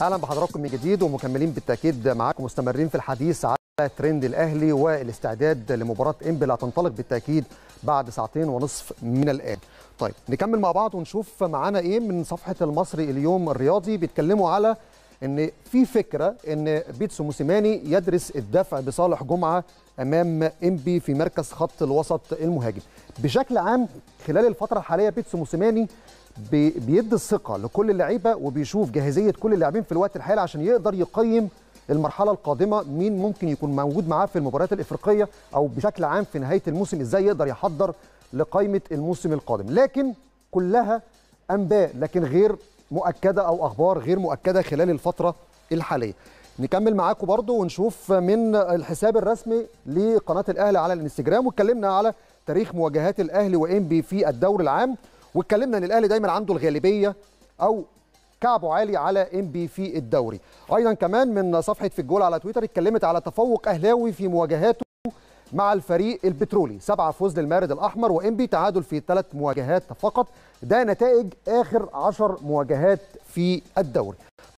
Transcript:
اهلا بحضراتكم من جديد ومكملين بالتاكيد معاكم مستمرين في الحديث على ترند الاهلي والاستعداد لمباراه انبي اللي هتنطلق بالتاكيد بعد ساعتين ونصف من الان. طيب نكمل مع بعض ونشوف معانا ايه من صفحه المصري اليوم الرياضي بيتكلموا على ان في فكره ان بيتسو موسيماني يدرس الدفع بصالح جمعه امام انبي في مركز خط الوسط المهاجم. بشكل عام خلال الفتره الحاليه بيتسو موسيماني بيدي الثقه لكل اللعيبه وبيشوف جاهزيه كل اللاعبين في الوقت الحالي عشان يقدر يقيم المرحله القادمه مين ممكن يكون موجود معاه في المباريات الافريقيه او بشكل عام في نهايه الموسم ازاي يقدر يحضر لقائمه الموسم القادم لكن كلها انباء لكن غير مؤكده او اخبار غير مؤكده خلال الفتره الحاليه نكمل معاكم برضو ونشوف من الحساب الرسمي لقناه الاهلي على الانستجرام واتكلمنا على تاريخ مواجهات الاهلي وانبي في الدوري العام واتكلمنا ان الاهلي دايما عنده الغالبيه او كعبه عالي على ام بي في الدوري ايضا كمان من صفحه في الجول على تويتر اتكلمت على تفوق اهلاوي في مواجهاته مع الفريق البترولي سبعة فوز للمارد الأحمر وإم بي تعادل في ثلاث مواجهات فقط ده نتائج آخر عشر مواجهات في الدوري